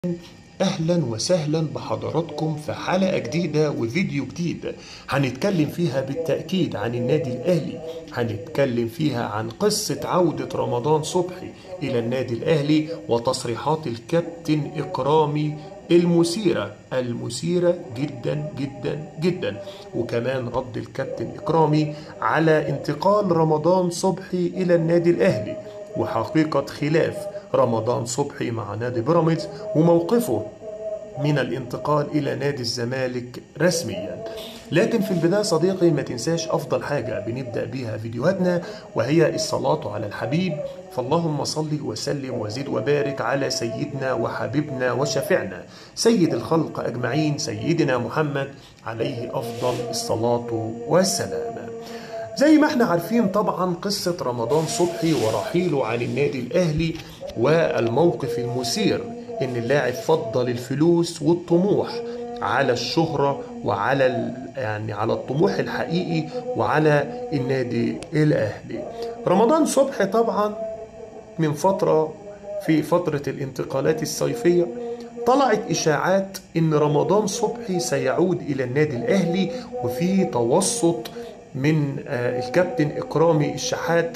اهلا وسهلا بحضراتكم في حلقه جديده وفيديو جديد هنتكلم فيها بالتاكيد عن النادي الاهلي هنتكلم فيها عن قصه عوده رمضان صبحي الى النادي الاهلي وتصريحات الكابتن اكرامي المثيرة المثيرة جدا جدا جدا وكمان رد الكابتن إكرامي على انتقال رمضان صبحي إلى النادي الأهلي وحقيقة خلاف رمضان صبحي مع نادي بيراميدز وموقفه من الانتقال إلى نادي الزمالك رسميا لكن في البداية صديقي ما تنساش أفضل حاجة بنبدأ بيها فيديوهاتنا وهي الصلاة على الحبيب فاللهم صل وسلم وزد وبارك على سيدنا وحبيبنا وشفعنا سيد الخلق أجمعين سيدنا محمد عليه أفضل الصلاة والسلام زي ما احنا عارفين طبعا قصة رمضان صبحي ورحيله عن النادي الأهلي والموقف المثير ان اللاعب فضل الفلوس والطموح على الشهرة وعلى يعني على الطموح الحقيقي وعلى النادي الأهلي رمضان صبحي طبعا من فترة في فترة الانتقالات الصيفية طلعت إشاعات إن رمضان صبحي سيعود إلى النادي الأهلي وفي توسط من الكابتن إكرامي الشحات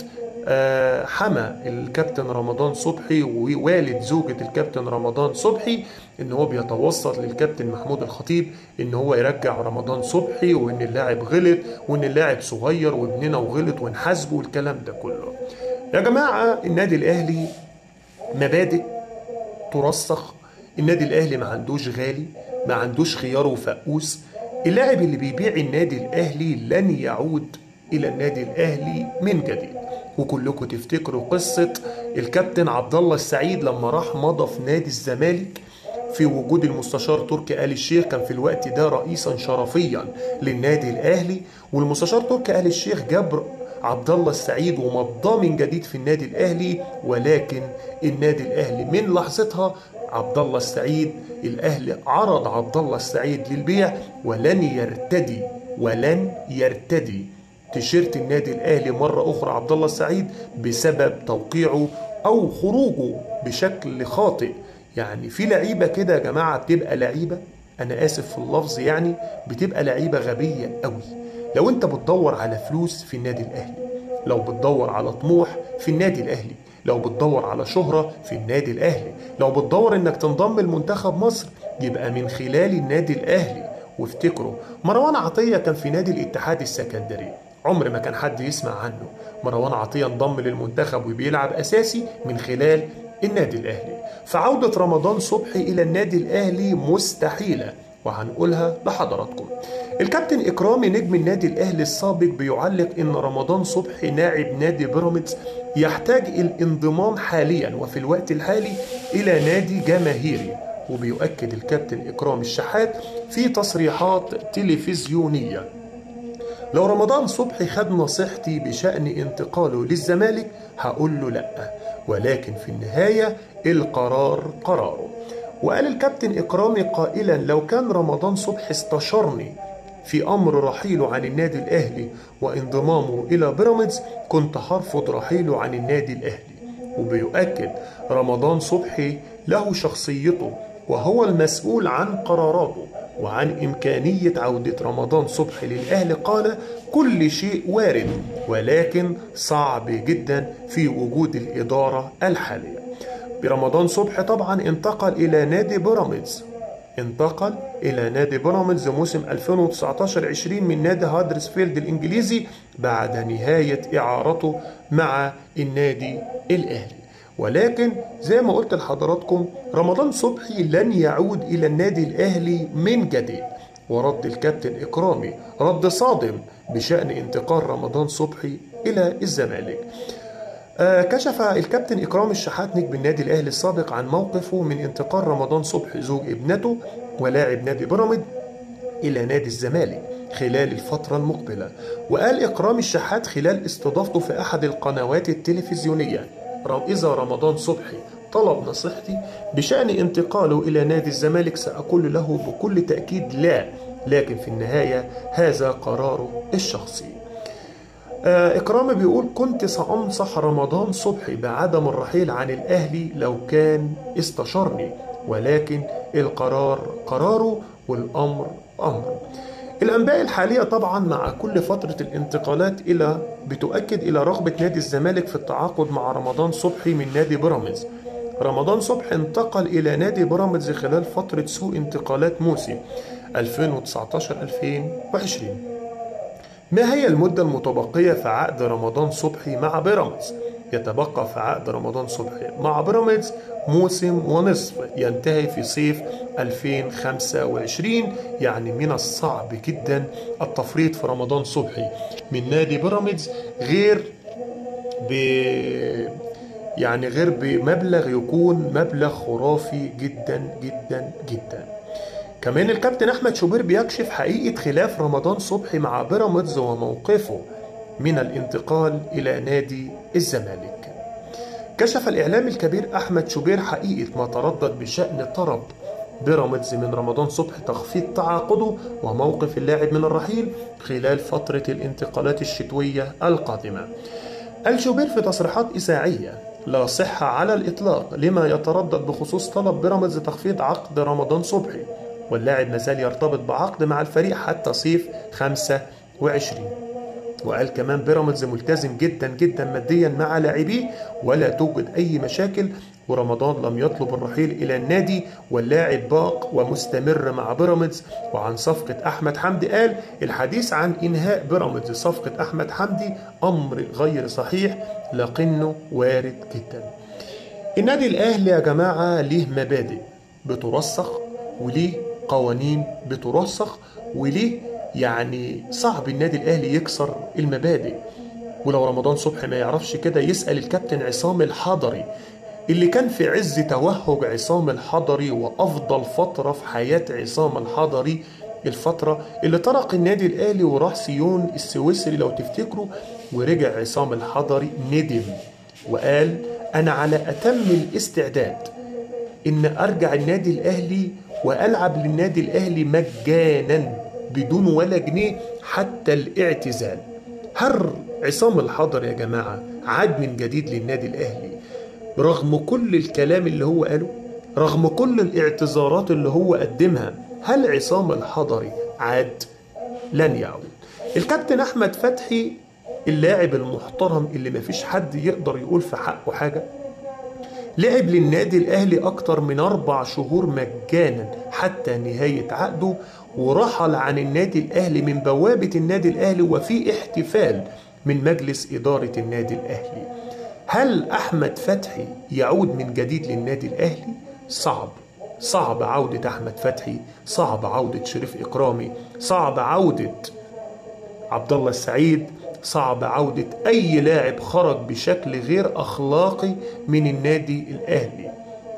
حمى الكابتن رمضان صبحي ووالد زوجة الكابتن رمضان صبحي ان هو بيتوسط للكابتن محمود الخطيب ان هو يرجع رمضان صبحي وان اللاعب غلط وان اللاعب صغير وابننا وغلط ونحاسبه والكلام ده كله يا جماعة النادي الاهلي مبادئ ترسخ النادي الاهلي ما عندوش غالي ما عندوش خيار وفقوس اللاعب اللي بيبيع النادي الاهلي لن يعود الى النادي الاهلي من جديد وكلكم تفتكروا قصة الكابتن عبد الله السعيد لما راح مضى في نادي الزمالك في وجود المستشار تركي آل الشيخ كان في الوقت ده رئيسا شرفيا للنادي الأهلي والمستشار تركي آل الشيخ جاب عبد الله السعيد ومضاه من جديد في النادي الأهلي ولكن النادي الأهلي من لحظتها عبد الله السعيد الأهلي عرض عبد الله السعيد للبيع ولن يرتدي ولن يرتدي تيشيرت النادي الاهلي مره اخرى عبد الله السعيد بسبب توقيعه او خروجه بشكل خاطئ يعني في لعيبه كده يا جماعه بتبقى لعيبه انا اسف في اللفظ يعني بتبقى لعيبه غبيه قوي لو انت بتدور على فلوس في النادي الاهلي لو بتدور على طموح في النادي الاهلي لو بتدور على شهرة في النادي الأهلي لو بتدور إنك تنضم لمنتخب مصر يبقى من خلال النادي الأهلي وافتكروا مروان عطية كان في نادي الاتحاد السكندري عمر ما كان حد يسمع عنه مروان عطية انضم للمنتخب وبيلعب أساسي من خلال النادي الأهلي فعودة رمضان صبحي إلى النادي الأهلي مستحيلة وهنقولها لحضراتكم الكابتن إكرامي نجم النادي الأهلي السابق بيعلق إن رمضان صبحي لاعب نادي بيراميدز يحتاج الانضمام حاليا وفي الوقت الحالي إلى نادي جماهيري وبيؤكد الكابتن إكرام الشحات في تصريحات تلفزيونية لو رمضان صبحي خد نصيحتي بشأن انتقاله للزمالك هقول له لأ ولكن في النهاية القرار قراره وقال الكابتن إكرامي قائلا لو كان رمضان صبحي استشارني في أمر رحيله عن النادي الأهلي وانضمامه إلى بيراميدز كنت هرفض رحيله عن النادي الأهلي وبيؤكد رمضان صبحي له شخصيته وهو المسؤول عن قراراته وعن إمكانية عودة رمضان صبحي للأهل قال كل شيء وارد ولكن صعب جدا في وجود الإدارة الحالية برمضان صبحي طبعا انتقل إلى نادي بيراميدز انتقل إلى نادي بيراميدز موسم 2019-20 من نادي هادرسفيلد الإنجليزي بعد نهاية إعارته مع النادي الأهلي ولكن زي ما قلت لحضراتكم رمضان صبحي لن يعود إلى النادي الأهلي من جديد ورد الكابتن إكرامي رد صادم بشأن انتقال رمضان صبحي إلى الزمالك آه كشف الكابتن إكرام الشحات نجم النادي الأهلي السابق عن موقفه من انتقال رمضان صبحي زوج ابنته ولاعب نادي بيراميد إلى نادي الزمالك خلال الفترة المقبلة وقال إكرام الشحات خلال استضافته في أحد القنوات التلفزيونية إذا رمضان صبحي طلب نصيحتي بشأن انتقاله إلى نادي الزمالك سأقول له بكل تأكيد لا لكن في النهاية هذا قراره الشخصي آه إكرامي بيقول كنت سأنصح رمضان صبحي بعدم الرحيل عن الأهلي لو كان استشارني ولكن القرار قراره والأمر أمر الأنباء الحالية طبعا مع كل فترة الانتقالات إلى بتؤكد إلى رغبة نادي الزمالك في التعاقد مع رمضان صبحي من نادي بيراميدز رمضان صبحي انتقل إلى نادي بيراميدز خلال فترة سوء انتقالات موسم 2019-2020 ما هي المدة المتبقية في عقد رمضان صبحي مع بيراميدز؟ يتبقى في عقد رمضان صبحي مع بيراميدز موسم ونصف ينتهي في صيف 2025 يعني من الصعب جدا التفريط في رمضان صبحي من نادي بيراميدز غير ب يعني غير بمبلغ يكون مبلغ خرافي جدا جدا جدا كمان الكابتن احمد شوبير بيكشف حقيقه خلاف رمضان صبحي مع بيراميدز وموقفه من الانتقال الى نادي الزمالك كشف الاعلام الكبير احمد شوبير حقيقه ما تردد بشان طلب بيراميدز من رمضان صبحي تخفيض تعاقده وموقف اللاعب من الرحيل خلال فتره الانتقالات الشتويه القادمه الشوبير في تصريحات إذاعية لا صحة على الإطلاق لما يتردد بخصوص طلب بيراميدز تخفيض عقد رمضان صبحي واللاعب مازال يرتبط بعقد مع الفريق حتى صيف 25 وقال كمان بيراميدز ملتزم جدا جدا ماديا مع لاعبيه ولا توجد اي مشاكل ورمضان لم يطلب الرحيل الى النادي واللاعب باق ومستمر مع بيراميدز وعن صفقة احمد حمدي قال الحديث عن انهاء بيراميدز صفقة احمد حمدي امر غير صحيح لكنه وارد جدا النادي الاهلي يا جماعة ليه مبادئ بترسخ وليه قوانين بترسخ وليه يعني صعب النادي الاهلي يكسر المبادئ ولو رمضان صبحي ما يعرفش كده يسال الكابتن عصام الحضري اللي كان في عز توهج عصام الحضري وافضل فتره في حياه عصام الحضري الفترة اللي طرق النادي الأهلي وراح سيون السويسري لو تفتكروا ورجع عصام الحضري ندم وقال أنا على أتم الاستعداد إن أرجع النادي الأهلي وألعب للنادي الأهلي مجانا بدون ولا جنيه حتى الاعتزال هل عصام الحضر يا جماعة عاد من جديد للنادي الأهلي رغم كل الكلام اللي هو قاله رغم كل الاعتذارات اللي هو قدمها هل عصام الحضري عاد لن يعود الكابتن أحمد فتحي اللاعب المحترم اللي مفيش حد يقدر يقول في حقه حاجة لعب للنادي الأهلي أكتر من أربع شهور مجانا حتى نهاية عقده ورحل عن النادي الأهلي من بوابة النادي الأهلي وفي احتفال من مجلس إدارة النادي الأهلي هل أحمد فتحي يعود من جديد للنادي الأهلي؟ صعب صعب عودة أحمد فتحي صعب عودة شريف إكرامي صعب عودة عبد الله السعيد صعب عودة أي لاعب خرج بشكل غير أخلاقي من النادي الأهلي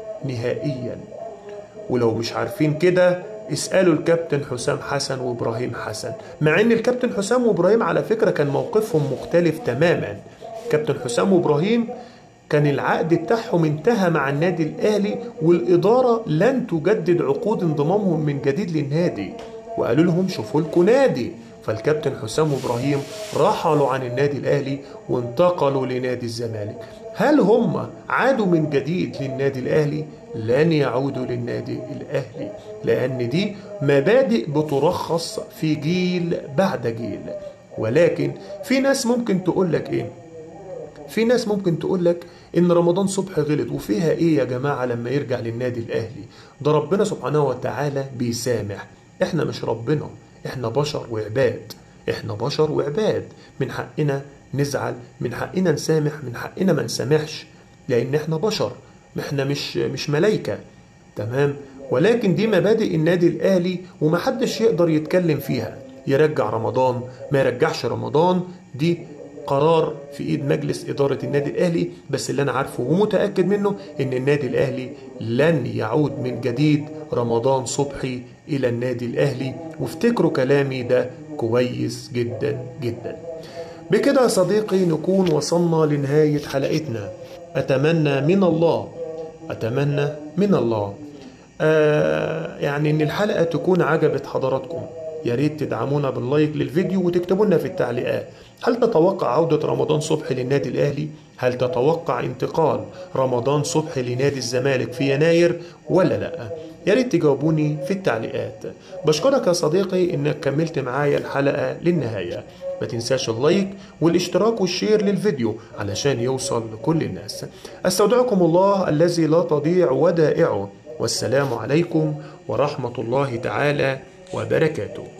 نهائيا ولو مش عارفين كده اسألوا الكابتن حسام حسن وإبراهيم حسن مع إن الكابتن حسام وإبراهيم على فكرة كان موقفهم مختلف تماما كابتن حسام وإبراهيم كان العقد بتاعهم انتهى مع النادي الأهلي والإدارة لن تجدد عقود انضمامهم من جديد للنادي وقالوا لهم شوفوا لكم نادي فالكابتن حسام وابراهيم رحلوا عن النادي الاهلي وانتقلوا لنادي الزمالك هل هم عادوا من جديد للنادي الاهلي لن يعودوا للنادي الاهلي لان دي مبادئ بترخص في جيل بعد جيل ولكن في ناس ممكن تقول لك ايه في ناس ممكن تقول لك ان رمضان صبحي غلط وفيها ايه يا جماعه لما يرجع للنادي الاهلي ده ربنا سبحانه وتعالى بيسامح احنا مش ربنا احنا بشر وعباد احنا بشر وعباد من حقنا نزعل من حقنا نسامح من حقنا ما نسامحش لان احنا بشر احنا مش مش ملايكه تمام ولكن دي مبادئ النادي الاهلي ومحدش يقدر يتكلم فيها يرجع رمضان ما يرجعش رمضان دي قرار في ايد مجلس اداره النادي الاهلي بس اللي انا عارفه ومتاكد منه ان النادي الاهلي لن يعود من جديد رمضان صبحي الى النادي الاهلي وافتكروا كلامي ده كويس جدا جدا بكده يا صديقي نكون وصلنا لنهايه حلقتنا اتمنى من الله اتمنى من الله آه يعني ان الحلقه تكون عجبت حضراتكم يا ريت تدعمونا باللايك للفيديو وتكتبوا لنا في التعليقات هل تتوقع عودة رمضان صبحي للنادي الأهلي؟ هل تتوقع انتقال رمضان صبحي لنادي الزمالك في يناير ولا لا؟ يا ريت تجاوبوني في التعليقات بشكرك يا صديقي انك كملت معايا الحلقة للنهاية ما تنساش اللايك والاشتراك والشير للفيديو علشان يوصل لكل الناس استودعكم الله الذي لا تضيع ودائعه والسلام عليكم ورحمة الله تعالى وبركاته